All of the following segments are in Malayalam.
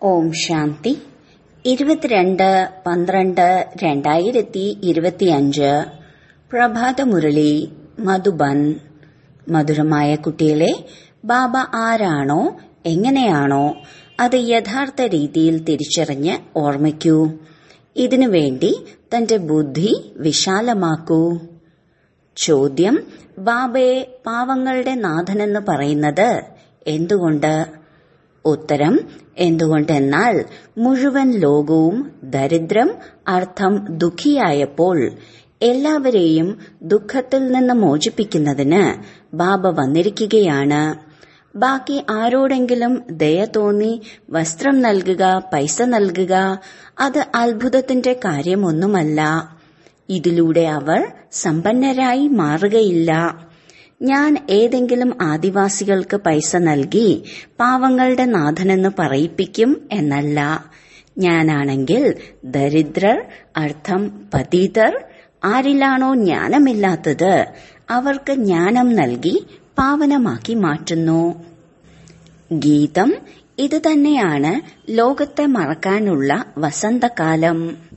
ഓം ശാന്തി ഇരുപത്തിരണ്ട് പന്ത്രണ്ട് രണ്ടായിരത്തി ഇരുപത്തിയഞ്ച് പ്രഭാതമുരളി മധുബൻ മധുരമായ കുട്ടികളെ ബാബ ആരാണോ എങ്ങനെയാണോ അത് യഥാർത്ഥ രീതിയിൽ തിരിച്ചറിഞ്ഞ് ഓർമ്മിക്കൂ ഇതിനു വേണ്ടി തന്റെ ബുദ്ധി വിശാലമാക്കൂ ചോദ്യം ബാബയെ പാവങ്ങളുടെ നാഥനെന്ന് പറയുന്നത് എന്തുകൊണ്ട് ഉത്തരം എന്തുകൊണ്ടെന്നാൽ മുഴുവൻ ലോകവും ദരിദ്രം അർത്ഥം ദുഃഖിയായപ്പോൾ എല്ലാവരെയും ദുഃഖത്തിൽ നിന്ന് മോചിപ്പിക്കുന്നതിന് ബാബ വന്നിരിക്കുകയാണ് ബാക്കി ആരോടെങ്കിലും ദയ തോന്നി വസ്ത്രം നൽകുക പൈസ നൽകുക അത് അത്ഭുതത്തിന്റെ കാര്യമൊന്നുമല്ല ഇതിലൂടെ അവർ സമ്പന്നരായി മാറുകയില്ല ഞാൻ ഏതെങ്കിലും ആദിവാസികൾക്ക് പൈസ നൽകി പാവങ്ങളുടെ നാഥനെന്ന് പറയിപ്പിക്കും എന്നല്ല ഞാനാണെങ്കിൽ ദരിദ്രർ അർത്ഥം പതീതർ ആരിലാണോ ജ്ഞാനമില്ലാത്തത് അവർക്ക് ജ്ഞാനം നൽകി പാവനമാക്കി മാറ്റുന്നു ഗീതം ഇത് തന്നെയാണ് ലോകത്തെ മറക്കാനുള്ള വസന്തകാലം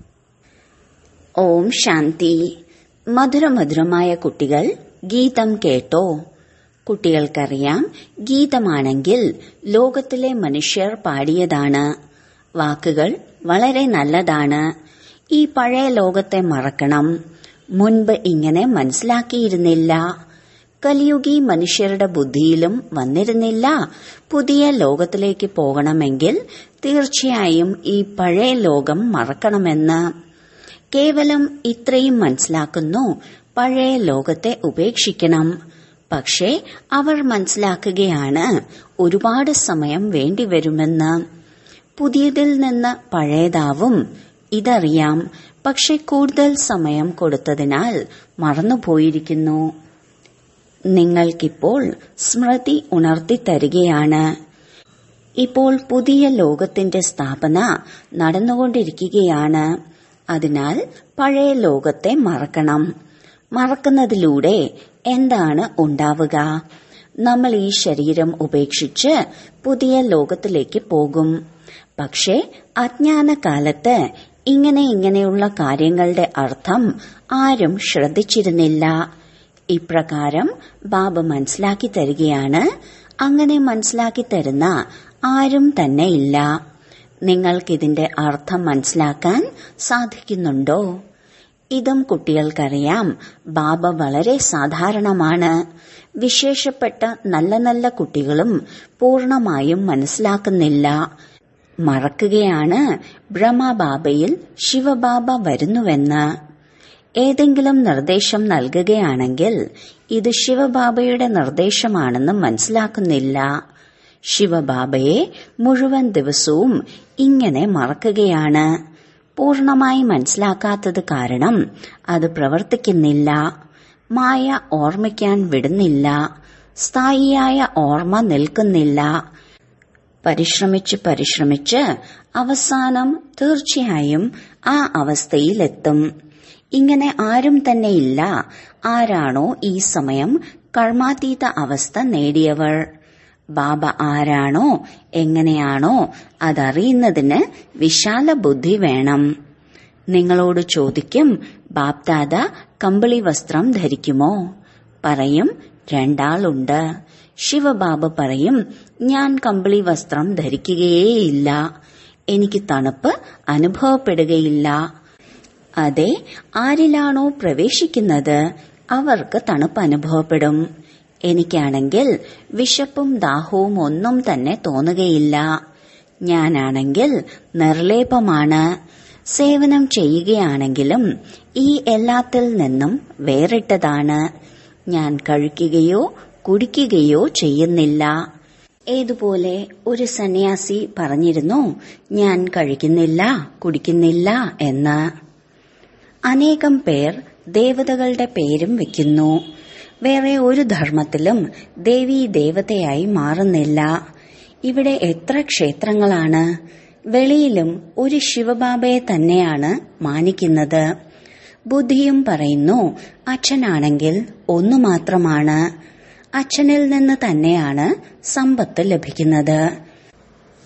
ഓം ശാന്തി മധുരമധുരമായ കുട്ടികൾ ഗീതം കേട്ടോ കുട്ടികൾക്കറിയാം ഗീതമാണെങ്കിൽ ലോകത്തിലെ മനുഷ്യർ പാടിയതാണ് വാക്കുകൾ വളരെ നല്ലതാണ് ഈ പഴയ ലോകത്തെ മറക്കണം മുൻപ് ഇങ്ങനെ മനസ്സിലാക്കിയിരുന്നില്ല കലിയുഗി മനുഷ്യരുടെ ബുദ്ധിയിലും വന്നിരുന്നില്ല പുതിയ ലോകത്തിലേക്ക് പോകണമെങ്കിൽ തീർച്ചയായും ഈ പഴയ ലോകം മറക്കണമെന്ന് കേവലം ഇത്രയും മനസ്സിലാക്കുന്നു പഴയ ലോകത്തെ ഉപേക്ഷിക്കണം പക്ഷേ അവർ മനസ്സിലാക്കുകയാണ് ഒരുപാട് സമയം വേണ്ടിവരുമെന്ന് പുതിയതിൽ നിന്ന് പഴയതാവും ഇതറിയാം പക്ഷെ കൂടുതൽ സമയം കൊടുത്തതിനാൽ മറന്നുപോയിരിക്കുന്നു നിങ്ങൾക്കിപ്പോൾ സ്മൃതി ഉണർത്തി തരികയാണ് ഇപ്പോൾ പുതിയ ലോകത്തിന്റെ സ്ഥാപന നടന്നുകൊണ്ടിരിക്കുകയാണ് അതിനാൽ പഴയ ലോകത്തെ മറക്കണം മറക്കുന്നതിലൂടെ എന്താണ് ഉണ്ടാവുക നമ്മൾ ഈ ശരീരം ഉപേക്ഷിച്ച് പുതിയ ലോകത്തിലേക്ക് പോകും പക്ഷേ അജ്ഞാനകാലത്ത് ഇങ്ങനെ ഇങ്ങനെയുള്ള കാര്യങ്ങളുടെ അർത്ഥം ആരും ശ്രദ്ധിച്ചിരുന്നില്ല ഇപ്രകാരം ബാബ മനസ്സിലാക്കി തരികയാണ് അങ്ങനെ മനസ്സിലാക്കി തരുന്ന ആരും തന്നെ ഇല്ല നിങ്ങൾക്കിതിന്റെ അർത്ഥം മനസ്സിലാക്കാൻ സാധിക്കുന്നുണ്ടോ ഇതും കുട്ടികൾക്കറിയാം ബാബ വളരെ സാധാരണമാണ് വിശേഷപ്പെട്ട നല്ല നല്ല കുട്ടികളും പൂർണമായും മനസ്സിലാക്കുന്നില്ല മറക്കുകയാണ് ബ്രഹ്മബാബയിൽ ശിവബാബ വരുന്നുവെന്ന് ഏതെങ്കിലും നിർദ്ദേശം നൽകുകയാണെങ്കിൽ ഇത് ശിവബാബയുടെ നിർദ്ദേശമാണെന്ന് മനസ്സിലാക്കുന്നില്ല ശിവബാബയെ മുഴുവൻ ദിവസവും ഇങ്ങനെ മറക്കുകയാണ് പൂർണമായി മനസ്സിലാക്കാത്തത് കാരണം അത് പ്രവർത്തിക്കുന്നില്ല മായ ഓർമ്മിക്കാൻ വിടുന്നില്ല സ്ഥായിയായ ഓർമ്മ നിൽക്കുന്നില്ല പരിശ്രമിച്ച് പരിശ്രമിച്ച് അവസാനം തീർച്ചയായും ആ അവസ്ഥയിലെത്തും ഇങ്ങനെ ആരും തന്നെയില്ല ആരാണോ ഈ സമയം കർമാതീത അവസ്ഥ നേടിയവർ ബാബ ആരാണോ എങ്ങനെയാണോ അതറിയുന്നതിന് വിശാല ബുദ്ധി വേണം നിങ്ങളോട് ചോദിക്കും ബാപ്ദാദ കമ്പിളി വസ്ത്രം ധരിക്കുമോ പറയും രണ്ടാളുണ്ട് ശിവബാബ പറയും ഞാൻ കമ്പിളി വസ്ത്രം ധരിക്കുകയേയില്ല എനിക്ക് തണുപ്പ് അനുഭവപ്പെടുകയില്ല അതെ ആരിലാണോ പ്രവേശിക്കുന്നത് അവർക്ക് തണുപ്പ് അനുഭവപ്പെടും എനിക്കാണെങ്കിൽ വിശപ്പും ദാഹവും ഒന്നും തന്നെ തോന്നുകയില്ല ഞാനാണെങ്കിൽ നിർലേപമാണ് സേവനം ചെയ്യുകയാണെങ്കിലും ഈ എല്ലാത്തിൽ നിന്നും വേറിട്ടതാണ് ഞാൻ കഴിക്കുകയോ കുടിക്കുകയോ ചെയ്യുന്നില്ല ഏതുപോലെ ഒരു സന്യാസി പറഞ്ഞിരുന്നു ഞാൻ കഴിക്കുന്നില്ല കുടിക്കുന്നില്ല എന്ന് അനേകം പേർ ദേവതകളുടെ പേരും വെക്കുന്നു വേറെ ഒരു ധർമ്മത്തിലും ദേവീ ദേവതയായി മാറുന്നില്ല ഇവിടെ എത്ര ക്ഷേത്രങ്ങളാണ് വെളിയിലും ഒരു ശിവബാബയെ തന്നെയാണ് മാനിക്കുന്നത് ബുദ്ധിയും പറയുന്നു അച്ഛനാണെങ്കിൽ ഒന്നു മാത്രമാണ് അച്ഛനിൽ നിന്ന് തന്നെയാണ് സമ്പത്ത് ലഭിക്കുന്നത്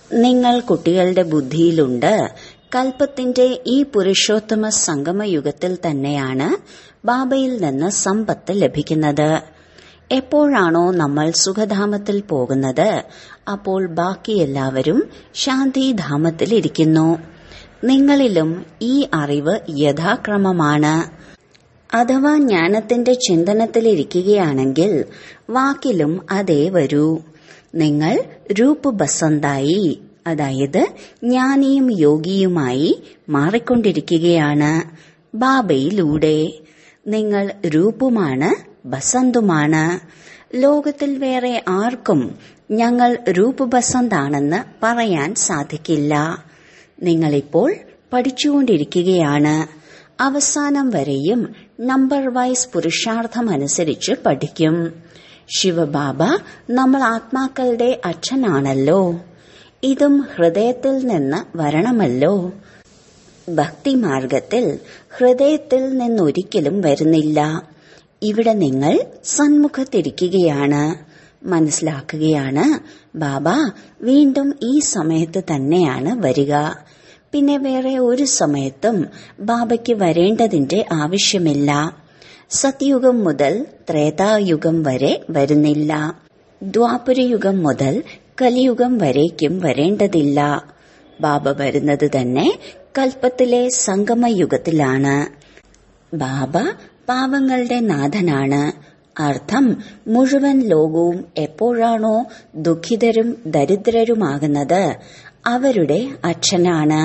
നിങ്ങൾ കുട്ടികളുടെ ബുദ്ധിയിലുണ്ട് കൽപ്പത്തിന്റെ ഈ പുരുഷോത്തമ സംഗമയുഗത്തിൽ തന്നെയാണ് ബാബയിൽ നിന്ന് സമ്പത്ത് ലഭിക്കുന്നത് എപ്പോഴാണോ നമ്മൾ സുഖധാമത്തിൽ പോകുന്നത് അപ്പോൾ ബാക്കി എല്ലാവരും ശാന്തിധാമത്തിൽ ഇരിക്കുന്നു നിങ്ങളിലും ഈ അറിവ് യഥാക്രമമാണ് അഥവാ ജ്ഞാനത്തിന്റെ ചിന്തനത്തിലിരിക്കുകയാണെങ്കിൽ വാക്കിലും അതേ വരൂ നിങ്ങൾ രൂപ് ബസന്തായി അതായത് ജ്ഞാനിയും യോഗിയുമായി മാറിക്കൊണ്ടിരിക്കുകയാണ് ബാബയിലൂടെ നിങ്ങൾ രൂപുമാണ് ബസന്തുമാണ് ലോകത്തിൽ വേറെ ആർക്കും ഞങ്ങൾ രൂപ് ബസന്താണെന്ന് പറയാൻ സാധിക്കില്ല നിങ്ങളിപ്പോൾ പഠിച്ചുകൊണ്ടിരിക്കുകയാണ് അവസാനം വരെയും നമ്പർ വൈസ് പുരുഷാർത്ഥമനുസരിച്ച് പഠിക്കും ശിവബാബ നമ്മൾ ആത്മാക്കളുടെ അച്ഛനാണല്ലോ ഇതും ഹൃദയത്തിൽ നിന്ന് വരണമല്ലോ ഭക്തിമാർഗത്തിൽ ഹൃദയത്തിൽ നിന്നൊരിക്കലും വരുന്നില്ല ഇവിടെ നിങ്ങൾ സന്മുഖത്തിരിക്കുകയാണ് മനസ്സിലാക്കുകയാണ് ബാബ വീണ്ടും ഈ സമയത്ത് തന്നെയാണ് വരിക പിന്നെ വേറെ ഒരു സമയത്തും ബാബയ്ക്ക് വരേണ്ടതിന്റെ ആവശ്യമില്ല സത്യുഗം മുതൽ ത്രേതായുഗം വരെ വരുന്നില്ല ദ്വാപരയുഗം മുതൽ കലിയുഗം വരേക്കും വരേണ്ടതില്ല ബാബ വരുന്നത് തന്നെ കൽപ്പത്തിലെ സംഗമയുഗത്തിലാണ് ബാബ പാവങ്ങളുടെ നാഥനാണ് അർത്ഥം മുഴുവൻ ലോകവും എപ്പോഴാണോ ദുഃഖിതരും ദരിദ്രരുമാകുന്നത് അവരുടെ അച്ഛനാണ്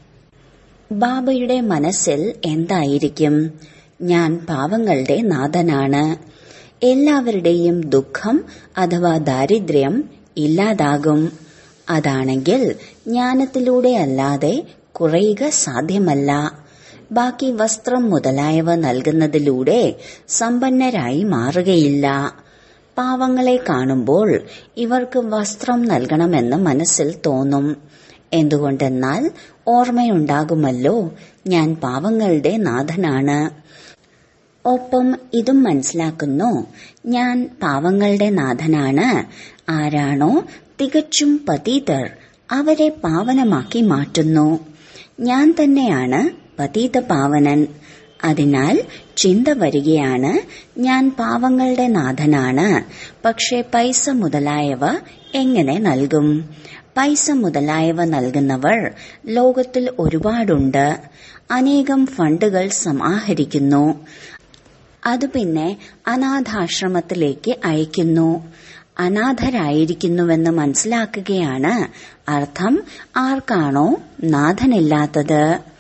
ബാബയുടെ മനസ്സിൽ എന്തായിരിക്കും ഞാൻ പാവങ്ങളുടെ നാഥനാണ് എല്ലാവരുടെയും ദുഃഖം അഥവാ ദാരിദ്ര്യം ഇല്ലാതാകും അതാണെങ്കിൽ ജ്ഞാനത്തിലൂടെ അല്ലാതെ കുറയുക സാധ്യമല്ല ബാക്കി വസ്ത്രം മുതലായവ നൽകുന്നതിലൂടെ സമ്പന്നരായി മാറുകയില്ല പാവങ്ങളെ കാണുമ്പോൾ ഇവർക്ക് വസ്ത്രം നൽകണമെന്ന് മനസ്സിൽ തോന്നും എന്തുകൊണ്ടെന്നാൽ ഓർമ്മയുണ്ടാകുമല്ലോ ഞാൻ പാവങ്ങളുടെ നാഥനാണ് ഒപ്പം ഇതും മനസ്സിലാക്കുന്നു ഞാൻ പാവങ്ങളുടെ നാഥനാണ് ആരാണോ തികച്ചും പതീതർ അവരെ പാവനമാക്കി മാറ്റുന്നു ഞാൻ തന്നെയാണ് പതീത പാവനൻ അതിനാൽ ചിന്ത വരികയാണ് ഞാൻ പാവങ്ങളുടെ നാഥനാണ് പക്ഷെ പൈസ മുതലായവ എങ്ങനെ നൽകും പൈസ മുതലായവ നൽകുന്നവർ ലോകത്തിൽ ഒരുപാടുണ്ട് അനേകം ഫണ്ടുകൾ സമാഹരിക്കുന്നു അത് പിന്നെ അനാഥാശ്രമത്തിലേക്ക് അയക്കുന്നു അനാഥരായിരിക്കുന്നുവെന്ന് മനസ്സിലാക്കുകയാണ് അർത്ഥം ആർക്കാണോ നാഥനില്ലാത്തത്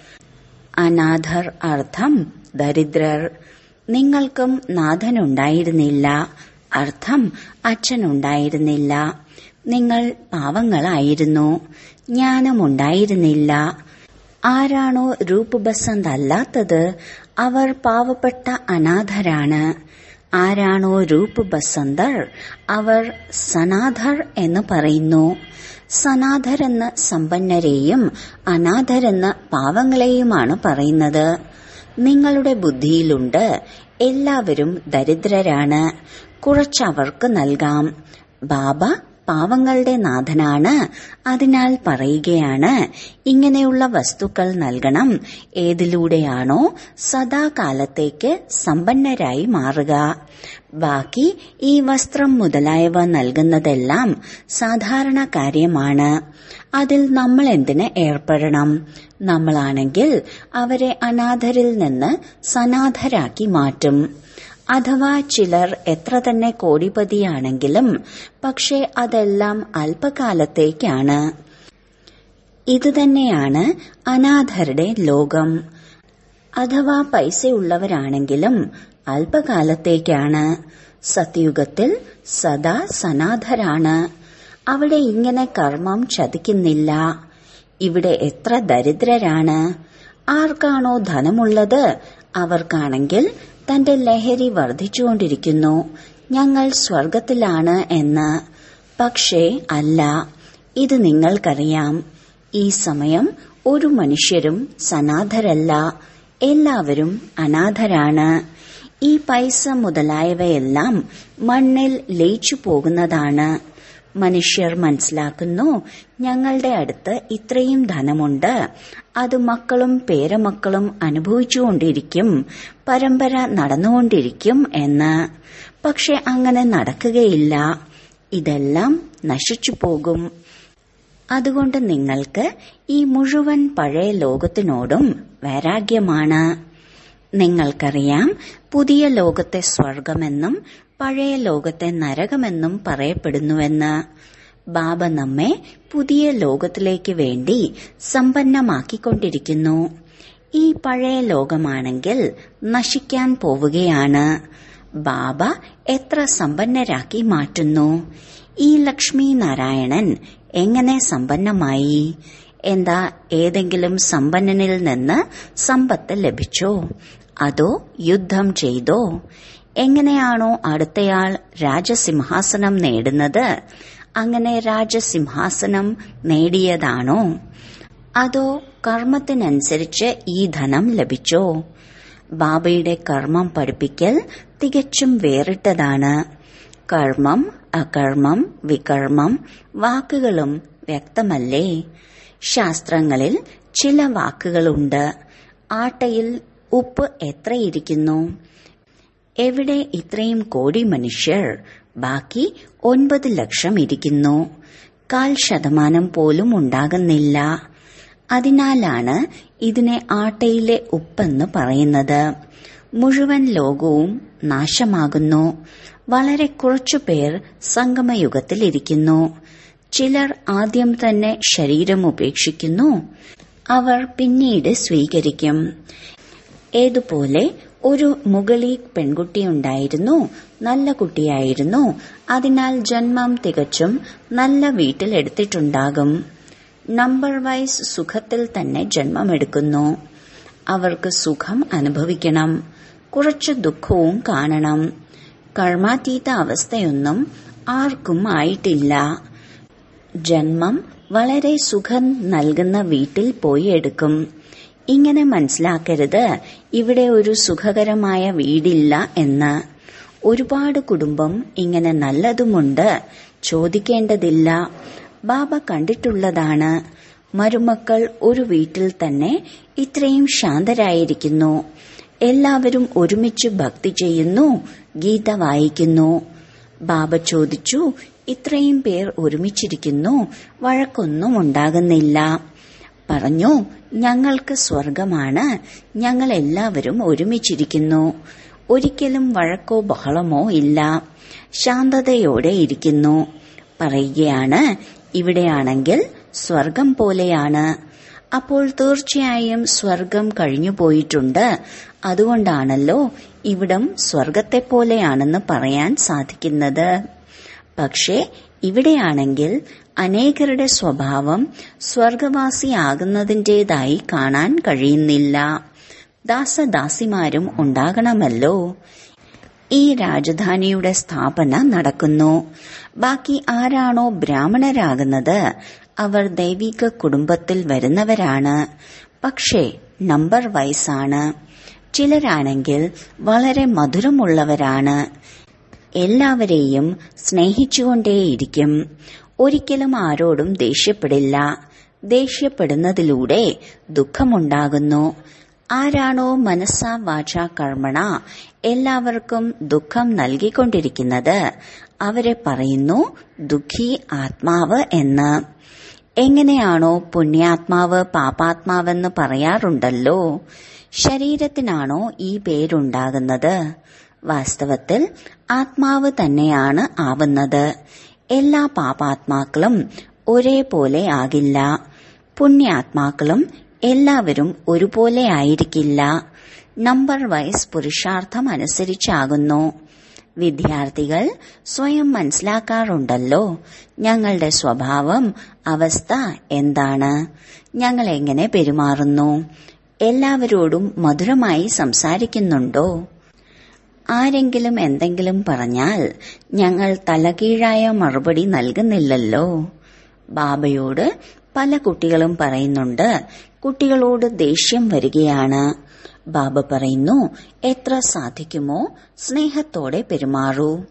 അനാഥർ അർത്ഥം ദരിദ്രർ നിങ്ങൾക്കും നാഥനുണ്ടായിരുന്നില്ല അർത്ഥം അച്ഛനുണ്ടായിരുന്നില്ല നിങ്ങൾ പാവങ്ങളായിരുന്നു ജ്ഞാനമുണ്ടായിരുന്നില്ല ആരാണോ രൂപബസന്ത് അല്ലാത്തത് അവർ പാവപ്പെട്ട അനാഥരാണ് ആരാണോ രൂപ് ബസന്തർ അവർ സനാഥർ എന്ന് പറയുന്നു സനാഥരെന്ന് സമ്പന്നരെയും അനാഥരെന്ന് പാവങ്ങളെയുമാണ് പറയുന്നത് നിങ്ങളുടെ ബുദ്ധിയിലുണ്ട് എല്ലാവരും ദരിദ്രരാണ് കുറച്ചവർക്ക് നൽകാം ബാബ പാവങ്ങളുടെ നാഥനാണ് അതിനാൽ പറയുകയാണ് ഇങ്ങനെയുള്ള വസ്തുക്കൾ നൽകണം ഏതിലൂടെയാണോ സദാകാലത്തേക്ക് സമ്പന്നരായി മാറുക ബാക്കി ഈ വസ്ത്രം മുതലായവ നൽകുന്നതെല്ലാം സാധാരണ കാര്യമാണ് അതിൽ നമ്മൾ എന്തിന് ഏർപ്പെടണം നമ്മളാണെങ്കിൽ അവരെ അനാഥരിൽ നിന്ന് സനാഥരാക്കി മാറ്റും അഥവാ ചിലർ എത്ര തന്നെ കോടിപതിയാണെങ്കിലും പക്ഷെ അതെല്ലാം അല്പകാലത്തേക്കാണ് ഇതുതന്നെയാണ് അനാഥരുടെ ലോകം അഥവാ പൈസയുള്ളവരാണെങ്കിലും അല്പകാലത്തേക്കാണ് സത്യുഗത്തിൽ സദാ സനാഥരാണ് അവിടെ ഇങ്ങനെ കർമ്മം ചതിക്കുന്നില്ല ഇവിടെ എത്ര ദരിദ്രരാണ് ആർക്കാണോ ധനമുള്ളത് അവർക്കാണെങ്കിൽ തന്റെ ലഹരി വർദ്ധിച്ചുകൊണ്ടിരിക്കുന്നു ഞങ്ങൾ സ്വർഗത്തിലാണ് എന്ന് പക്ഷേ അല്ല ഇത് നിങ്ങൾക്കറിയാം ഈ സമയം ഒരു മനുഷ്യരും സനാഥരല്ല എല്ലാവരും അനാഥരാണ് ഈ പൈസ മുതലായവയെല്ലാം മണ്ണിൽ ലയിച്ചു പോകുന്നതാണ് മനുഷ്യർ മനസ്സിലാക്കുന്നു ഞങ്ങളുടെ അടുത്ത് ഇത്രയും ധനമുണ്ട് അത് മക്കളും പേരമക്കളും അനുഭവിച്ചുകൊണ്ടിരിക്കും പരമ്പര നടന്നുകൊണ്ടിരിക്കും എന്ന് പക്ഷെ അങ്ങനെ നടക്കുകയില്ല ഇതെല്ലാം നശിച്ചു പോകും അതുകൊണ്ട് നിങ്ങൾക്ക് ഈ മുഴുവൻ പഴയ ലോകത്തിനോടും വൈരാഗ്യമാണ് നിങ്ങൾക്കറിയാം പുതിയ ലോകത്തെ സ്വർഗമെന്നും പഴയ ലോകത്തെ നരകമെന്നും പറയപ്പെടുന്നുവെന്ന് ബാബ നമ്മെ പുതിയ ലോകത്തിലേക്ക് വേണ്ടി സമ്പന്നമാക്കിക്കൊണ്ടിരിക്കുന്നു ഈ പഴയ ലോകമാണെങ്കിൽ നശിക്കാൻ പോവുകയാണ് ബാബ എത്ര സമ്പന്നരാക്കി മാറ്റുന്നു ഈ ലക്ഷ്മി നാരായണൻ എങ്ങനെ സമ്പന്നമായി എന്താ ഏതെങ്കിലും സമ്പന്നനിൽ നിന്ന് സമ്പത്ത് ലഭിച്ചോ അതോ യുദ്ധം ചെയ്തോ എങ്ങനെയാണോ അടുത്തയാൾ രാജസിംഹാസനം നേടുന്നത് അങ്ങനെ രാജസിംഹാസനം നേടിയതാണോ അതോ കർമ്മത്തിനനുസരിച്ച് ഈ ധനം ലഭിച്ചോ ബാബയുടെ കർമ്മം പഠിപ്പിക്കൽ തികച്ചും വേറിട്ടതാണ് കർമ്മം അകർമ്മം വികർമ്മം വാക്കുകളും വ്യക്തമല്ലേ ശാസ്ത്രങ്ങളിൽ ചില വാക്കുകളുണ്ട് ആട്ടയിൽ ഉപ്പ് എത്രയിരിക്കുന്നു എവിടെ ഇത്രയും കോടി മനുഷ്യർ ബാക്കി ഒൻപത് ലക്ഷം ഇരിക്കുന്നു കാൽ ശതമാനം പോലും ഉണ്ടാകുന്നില്ല അതിനാലാണ് ഇതിനെ ആട്ടയിലെ ഉപ്പെന്ന് പറയുന്നത് മുഴുവൻ ലോകവും നാശമാകുന്നു വളരെ കുറച്ചു പേർ സംഗമയുഗത്തിലിരിക്കുന്നു ചിലർ ആദ്യം തന്നെ ശരീരം ഉപേക്ഷിക്കുന്നു അവർ പിന്നീട് സ്വീകരിക്കും ഏതുപോലെ ഒരു മുകളി പെൺകുട്ടിയുണ്ടായിരുന്നു നല്ല കുട്ടിയായിരുന്നു അതിനാൽ ജന്മം തികച്ചും നല്ല വീട്ടിലെടുത്തിട്ടുണ്ടാകും നമ്പർ വൈസ് സുഖത്തിൽ തന്നെ ജന്മമെടുക്കുന്നു അവർക്ക് സുഖം അനുഭവിക്കണം കുറച്ച് ദുഃഖവും കാണണം കർമാതീത അവസ്ഥയൊന്നും ആർക്കും ആയിട്ടില്ല ജന്മം വളരെ സുഖം നൽകുന്ന വീട്ടിൽ പോയി എടുക്കും ഇങ്ങനെ മനസ്സിലാക്കരുത് ഇവിടെ ഒരു സുഖകരമായ വീടില്ല എന്ന് ഒരുപാട് കുടുംബം ഇങ്ങനെ നല്ലതുമുണ്ട് ചോദിക്കേണ്ടതില്ല ബാബ കണ്ടിട്ടുള്ളതാണ് മരുമക്കൾ ഒരു വീട്ടിൽ തന്നെ ഇത്രയും ശാന്തരായിരിക്കുന്നു എല്ലാവരും ഒരുമിച്ച് ഭക്തി ചെയ്യുന്നു ഗീത വായിക്കുന്നു ബാബ ചോദിച്ചു ഇത്രയും പേർ ഒരുമിച്ചിരിക്കുന്നു വഴക്കൊന്നും ഉണ്ടാകുന്നില്ല പറഞ്ഞു ഞങ്ങൾക്ക് സ്വർഗമാണ് ഞങ്ങൾ എല്ലാവരും ഒരുമിച്ചിരിക്കുന്നു ഒരിക്കലും വഴക്കോ ബഹളമോ ഇല്ല ശാന്തതയോടെ ഇരിക്കുന്നു പറയുകയാണ് ഇവിടെയാണെങ്കിൽ സ്വർഗം പോലെയാണ് അപ്പോൾ തീർച്ചയായും സ്വർഗം കഴിഞ്ഞു പോയിട്ടുണ്ട് അതുകൊണ്ടാണല്ലോ ഇവിടം സ്വർഗത്തെ പോലെയാണെന്ന് പറയാൻ സാധിക്കുന്നത് പക്ഷേ ഇവിടെയാണെങ്കിൽ അനേകരുടെ സ്വഭാവം സ്വർഗവാസിയാകുന്നതിൻ്റെതായി കാണാൻ കഴിയുന്നില്ല ദാസദാസിമാരും ഉണ്ടാകണമല്ലോ ഈ രാജധാനിയുടെ സ്ഥാപന നടക്കുന്നു ബാക്കി ആരാണോ ബ്രാഹ്മണരാകുന്നത് അവർ ദൈവിക കുടുംബത്തിൽ വരുന്നവരാണ് പക്ഷേ നമ്പർ വയസ്സാണ് ചിലരാണെങ്കിൽ വളരെ മധുരമുള്ളവരാണ് എല്ലാവരെയും സ്നേഹിച്ചുകൊണ്ടേയിരിക്കും ഒരിക്കലും ആരോടും ദേഷ്യപ്പെടില്ല ദേഷ്യപ്പെടുന്നതിലൂടെ ദുഃഖമുണ്ടാകുന്നു ആരാണോ മനസ്സാ വാച കർമ്മണ എല്ലാവർക്കും ദുഃഖം നൽകിക്കൊണ്ടിരിക്കുന്നത് അവരെ പറയുന്നു ദുഃഖി ആത്മാവ് എന്ന് എങ്ങനെയാണോ പുണ്യാത്മാവ് പാപാത്മാവെന്ന് പറയാറുണ്ടല്ലോ ശരീരത്തിനാണോ ഈ പേരുണ്ടാകുന്നത് വാസ്തവത്തിൽ ആത്മാവ് തന്നെയാണ് ആവുന്നത് എല്ലാ പാപാത്മാക്കളും ഒരേപോലെ ആകില്ല പുണ്യാത്മാക്കളും എല്ലാവരും ഒരുപോലെ ആയിരിക്കില്ല നമ്പർ വൈസ് പുരുഷാർത്ഥം അനുസരിച്ചാകുന്നു വിദ്യാർത്ഥികൾ സ്വയം മനസ്സിലാക്കാറുണ്ടല്ലോ ഞങ്ങളുടെ സ്വഭാവം അവസ്ഥ എന്താണ് ഞങ്ങൾ എങ്ങനെ പെരുമാറുന്നു എല്ലാവരോടും മധുരമായി സംസാരിക്കുന്നുണ്ടോ ആരെങ്കിലും എന്തെങ്കിലും പറഞ്ഞാൽ ഞങ്ങൾ തലകീഴായ മറുപടി നൽകുന്നില്ലല്ലോ ബാബയോട് പല കുട്ടികളും പറയുന്നുണ്ട് കുട്ടികളോട് ദേഷ്യം വരികയാണ് ബാബ പറയുന്നു എത്ര സാധിക്കുമോ സ്നേഹത്തോടെ പെരുമാറൂ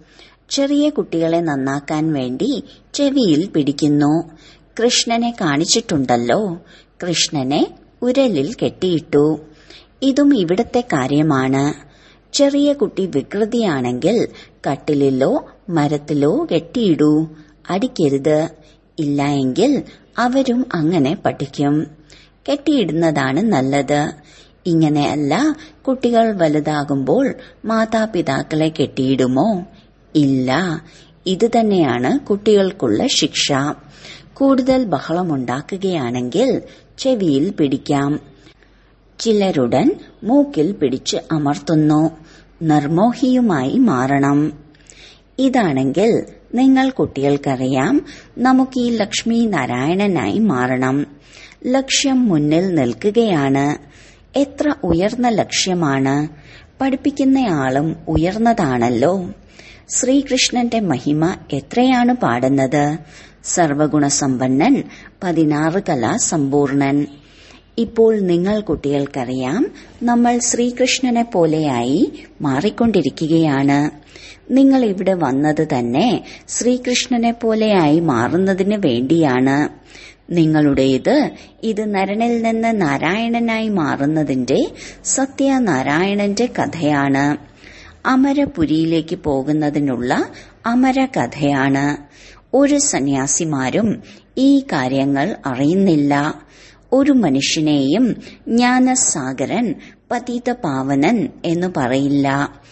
ചെറിയ കുട്ടികളെ നന്നാക്കാൻ വേണ്ടി ചെവിയിൽ പിടിക്കുന്നു കൃഷ്ണനെ കാണിച്ചിട്ടുണ്ടല്ലോ കൃഷ്ണനെ ഉരലിൽ കെട്ടിയിട്ടു ഇതും ഇവിടത്തെ കാര്യമാണ് ചെറിയ കുട്ടി വികൃതിയാണെങ്കിൽ കട്ടിലിലോ മരത്തിലോ കെട്ടിയിടൂ അടിക്കരുത് ഇല്ല എങ്കിൽ അവരും അങ്ങനെ പഠിക്കും കെട്ടിയിടുന്നതാണ് നല്ലത് ഇങ്ങനെയല്ല കുട്ടികൾ വലുതാകുമ്പോൾ മാതാപിതാക്കളെ കെട്ടിയിടുമോ ഇല്ല ഇത് തന്നെയാണ് കുട്ടികൾക്കുള്ള ശിക്ഷ കൂടുതൽ ബഹളമുണ്ടാക്കുകയാണെങ്കിൽ ചെവിയിൽ പിടിക്കാം ചിലരുടൻ മൂക്കിൽ പിടിച്ച് അമർത്തുന്നു നിർമോഹിയുമായി മാറണം ഇതാണെങ്കിൽ നിങ്ങൾ കുട്ടികൾക്കറിയാം നമുക്ക് ഈ ലക്ഷ്മി നാരായണനായി മാറണം ലക്ഷ്യം മുന്നിൽ നിൽക്കുകയാണ് എത്ര ഉയർന്ന ലക്ഷ്യമാണ് പഠിപ്പിക്കുന്നയാളും ഉയർന്നതാണല്ലോ ശ്രീകൃഷ്ണന്റെ മഹിമ എത്രയാണ് പാടുന്നത് സർവഗുണസമ്പന്നൻ പതിനാറ് കലാ സമ്പൂർണൻ ഇപ്പോൾ നിങ്ങൾ കുട്ടികൾക്കറിയാം നമ്മൾ ശ്രീകൃഷ്ണനെ പോലെയായി മാറിക്കൊണ്ടിരിക്കുകയാണ് നിങ്ങൾ ഇവിടെ വന്നത് തന്നെ ശ്രീകൃഷ്ണനെ പോലെയായി മാറുന്നതിന് വേണ്ടിയാണ് നിങ്ങളുടേത് ഇത് നരനിൽ നിന്ന് നാരായണനായി മാറുന്നതിന്റെ സത്യനാരായണന്റെ കഥയാണ് അമരപുരിയിലേക്ക് പോകുന്നതിനുള്ള അമര കഥയാണ് ഒരു സന്യാസിമാരും ഈ കാര്യങ്ങൾ അറിയുന്നില്ല ഒരു മനുഷ്യനെയും ജ്ഞാനസാഗരൻ പതീത പാവനൻ എന്ന് പറയില്ല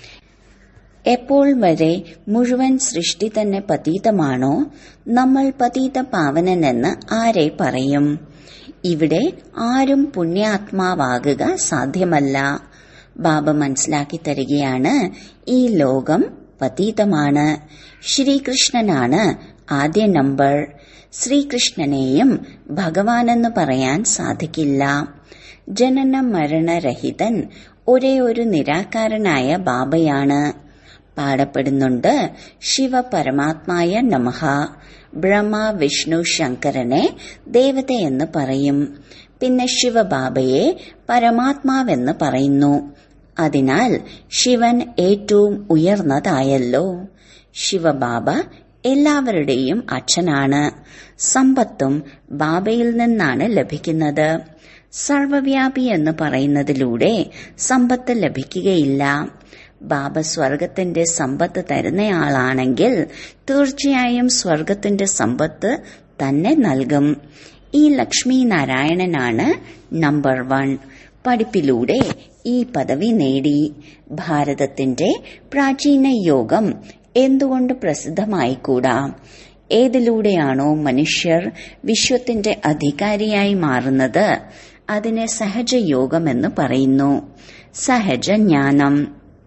എപ്പോൾ വരെ മുഴുവൻ സൃഷ്ടി തന്നെ പതീതമാണോ നമ്മൾ പതീത പാവനനെന്ന് ആരെ പറയും ഇവിടെ ആരും പുണ്യാത്മാവാകുക സാധ്യമല്ല ബാബ മനസ്സിലാക്കി തരികയാണ് ഈ ലോകം പതീതമാണ് ശ്രീകൃഷ്ണനാണ് ആദ്യ നമ്പർ ശ്രീകൃഷ്ണനെയും ഭഗവാനെന്ന് പറയാൻ സാധിക്കില്ല ജനന മരണരഹിതൻ ഒരേ ഒരു നിരാകാരനായ ബാബയാണ് പാടപ്പെടുന്നുണ്ട് ശിവ പരമാത്മായ നമഃ ബ്രഹ്മ വിഷ്ണു ശങ്കരനെ ദേവതയെന്ന് പറയും പിന്നെ ശിവബാബയെ പരമാത്മാവെന്ന് പറയുന്നു അതിനാൽ ശിവൻ ഏറ്റവും ഉയർന്നതായല്ലോ ശിവബാബ എല്ലാവരുടെയും അച്ഛനാണ് സമ്പത്തും ബാബയിൽ നിന്നാണ് ലഭിക്കുന്നത് സർവവ്യാപി എന്ന് പറയുന്നതിലൂടെ സമ്പത്ത് ലഭിക്കുകയില്ല ബാബ സ്വർഗത്തിന്റെ സമ്പത്ത് തരുന്നയാളാണെങ്കിൽ തീർച്ചയായും സ്വർഗത്തിന്റെ സമ്പത്ത് തന്നെ നൽകും ഈ ലക്ഷ്മി നാരായണനാണ് നമ്പർ വൺ പഠിപ്പിലൂടെ ഈ പദവി നേടി ഭാരതത്തിന്റെ പ്രാചീന യോഗം എന്തുകൊണ്ട് പ്രസിദ്ധമായിക്കൂടാ ഏതിലൂടെയാണോ മനുഷ്യർ വിശ്വത്തിന്റെ അധികാരിയായി മാറുന്നത് അതിനെ സഹജയോഗമെന്ന് പറയുന്നു സഹജജ്ഞാനം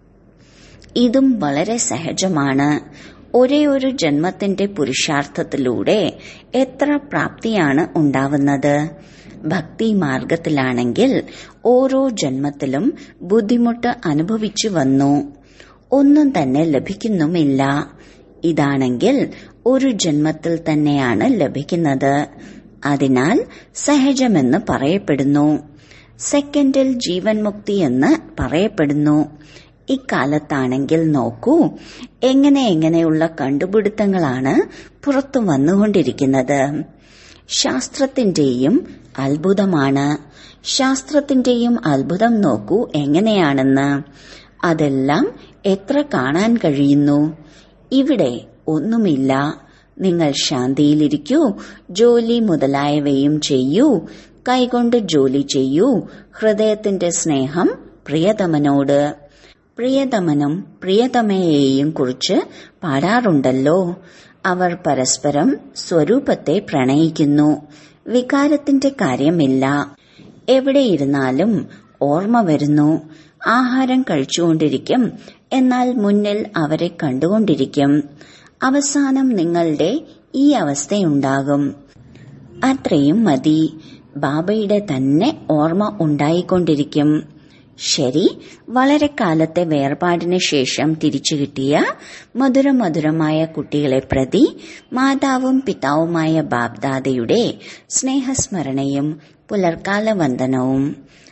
ഇതും വളരെ സഹജമാണ് ഒരേ ഒരു ജന്മത്തിന്റെ പുരുഷാർത്ഥത്തിലൂടെ എത്ര പ്രാപ്തിയാണ് ഉണ്ടാവുന്നത് ഭക്തി മാർഗത്തിലാണെങ്കിൽ ഓരോ ജന്മത്തിലും ബുദ്ധിമുട്ട് അനുഭവിച്ചു വന്നു ഒന്നും തന്നെ ലഭിക്കുന്നുമില്ല ഇതാണെങ്കിൽ ഒരു ജന്മത്തിൽ തന്നെയാണ് ലഭിക്കുന്നത് അതിനാൽ സഹജമെന്ന് പറയപ്പെടുന്നു സെക്കൻഡിൽ ജീവൻ മുക്തി എന്ന് പറയപ്പെടുന്നു ഇക്കാലത്താണെങ്കിൽ നോക്കൂ എങ്ങനെ എങ്ങനെയുള്ള കണ്ടുപിടുത്തങ്ങളാണ് പുറത്തു വന്നുകൊണ്ടിരിക്കുന്നത് ശാസ്ത്രത്തിന്റെയും അത്ഭുതമാണ് ശാസ്ത്രത്തിന്റെയും അത്ഭുതം നോക്കൂ എങ്ങനെയാണെന്ന് അതെല്ലാം എത്ര കാണാൻ കഴിയുന്നു ഇവിടെ ഒന്നുമില്ല നിങ്ങൾ ശാന്തിയിലിരിക്കൂ ജോലി മുതലായവയും ചെയ്യൂ കൈകൊണ്ട് ജോലി ചെയ്യൂ ഹൃദയത്തിന്റെ സ്നേഹം പ്രിയതമനോട് പ്രിയതമനും പ്രിയതമയെയും കുറിച്ച് പാടാറുണ്ടല്ലോ അവർ പരസ്പരം സ്വരൂപത്തെ പ്രണയിക്കുന്നു വികാരത്തിന്റെ കാര്യമില്ല എവിടെയിരുന്നാലും ഓർമ്മ വരുന്നു ആഹാരം കഴിച്ചുകൊണ്ടിരിക്കും എന്നാൽ മുന്നിൽ അവരെ കണ്ടുകൊണ്ടിരിക്കും അവസാനം നിങ്ങളുടെ ഈ അവസ്ഥയുണ്ടാകും അത്രയും മതി ബാബയുടെ തന്നെ ഓർമ്മ ഉണ്ടായിക്കൊണ്ടിരിക്കും ശരി വളരെ കാലത്തെ വേർപാടിന് ശേഷം തിരിച്ചു കിട്ടിയ മധുരമധുരമായ കുട്ടികളെ പ്രതി മാതാവും പിതാവുമായ ബാബ്ദാദയുടെ സ്നേഹസ്മരണയും പുലർക്കാല വന്ദനവും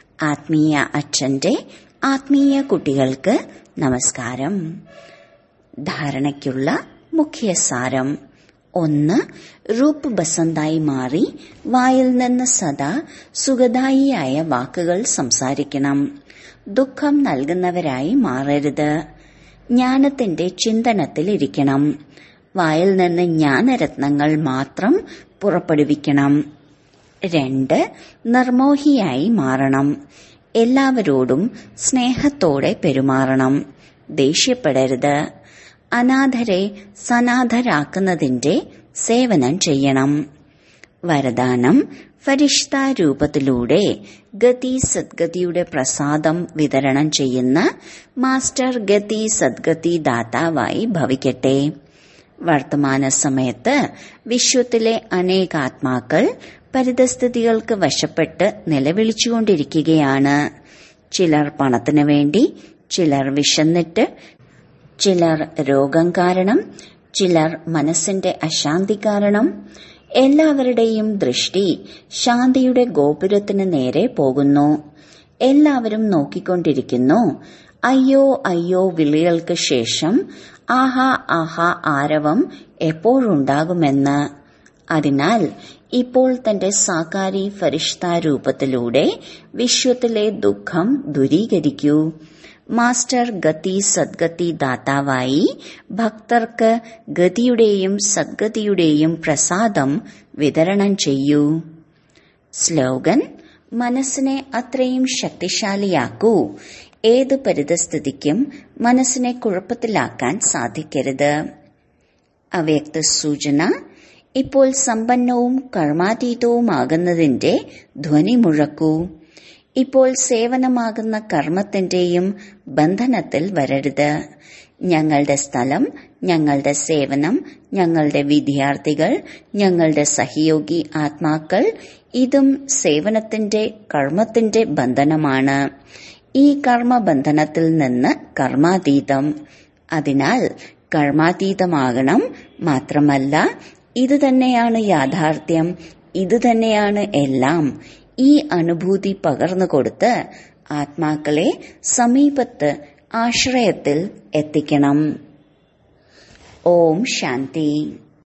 ആത്മീയ അച്ഛന്റെ ആത്മീയ കുട്ടികൾക്ക് നമസ്കാരം ധാരണയ്ക്കുള്ള മുഖ്യ സാരം ഒന്ന് റൂപ്പ് ബസന്തായി മാറി വായിൽ നിന്ന് സദാ സുഖദായിയായ വാക്കുകൾ സംസാരിക്കണം ദുഃഖം നൽകുന്നവരായി മാറരുത് ജ്ഞാനത്തിന്റെ ചിന്തനത്തിലിരിക്കണം വായിൽ നിന്ന് ജ്ഞാനരത്നങ്ങൾ മാത്രം പുറപ്പെടുവിക്കണം രണ്ട് നിർമോഹിയായി മാറണം എല്ലാവരോടും സ്നേഹത്തോടെ പെരുമാറണം ദേഷ്യപ്പെടരുത് അനാഥരെ സനാഥരാക്കുന്നതിന്റെ സേവനം ചെയ്യണം വരദാനം ഫരിഷ്ത രൂപത്തിലൂടെ ഗതി സദ്ഗതിയുടെ പ്രസാദം വിതരണം ചെയ്യുന്ന മാസ്റ്റർ ഗതി സദ്ഗതി ദാതാവായി ഭവിക്കട്ടെ വർത്തമാന സമയത്ത് വിശ്വത്തിലെ അനേകാത്മാക്കൾ പരിതസ്ഥിതികൾക്ക് വശപ്പെട്ട് നിലവിളിച്ചുകൊണ്ടിരിക്കുകയാണ് ചിലർ പണത്തിനു വേണ്ടി ചിലർ വിശന്നിട്ട് ചിലർ രോഗം കാരണം ചിലർ മനസ്സിന്റെ അശാന്തി കാരണം എല്ലാവരുടെയും ദൃഷ്ടി ശാന്തിയുടെ ഗോപുരത്തിന് നേരെ പോകുന്നു എല്ലാവരും നോക്കിക്കൊണ്ടിരിക്കുന്നു അയ്യോ അയ്യോ വിളികൾക്ക് ശേഷം ആഹാ ആഹാ ആരവം എപ്പോഴുണ്ടാകുമെന്ന് അതിനാൽ ഇപ്പോൾ തന്റെ സാകാരി ഫരിഷ്ത രൂപത്തിലൂടെ വിശ്വത്തിലെ ദുഃഖം ദൂരീകരിക്കൂ മാസ്റ്റർ ഗതി സദ്ഗതി ദാതാവായി ഭക്തർക്ക് ഗതിയുടെയും സദ്ഗതിയുടെയും പ്രസാദം വിതരണം ചെയ്യൂ സ്ലോഗൻ മനസ്സിനെ അത്രയും ശക്തിശാലിയാക്കൂ ഏത് പരിതസ്ഥിതിക്കും മനസ്സിനെ കുഴപ്പത്തിലാക്കാൻ സാധിക്കരുത് അവ്യക്ത സൂചന ഇപ്പോൾ സമ്പന്നവും കർമാതീതവുമാകുന്നതിന്റെ ധ്വനി മുഴക്കൂ ഇപ്പോൾ സേവനമാകുന്ന കർമ്മത്തിന്റെയും ബന്ധനത്തിൽ വരരുത് ഞങ്ങളുടെ സ്ഥലം ഞങ്ങളുടെ സേവനം ഞങ്ങളുടെ വിദ്യാർത്ഥികൾ ഞങ്ങളുടെ സഹയോഗി ആത്മാക്കൾ ഇതും സേവനത്തിന്റെ കർമ്മത്തിന്റെ ബന്ധനമാണ് ഈ കർമ്മബന്ധനത്തിൽ നിന്ന് കർമാതീതം അതിനാൽ കർമാതീതമാകണം മാത്രമല്ല ഇത് തന്നെയാണ് യാഥാർത്ഥ്യം ഇത് തന്നെയാണ് എല്ലാം ഈ അനുഭൂതി പകർന്നുകൊടുത്ത് ആത്മാക്കളെ സമീപത്ത് ആശ്രയത്തിൽ എത്തിക്കണം ഓം ശാന്തി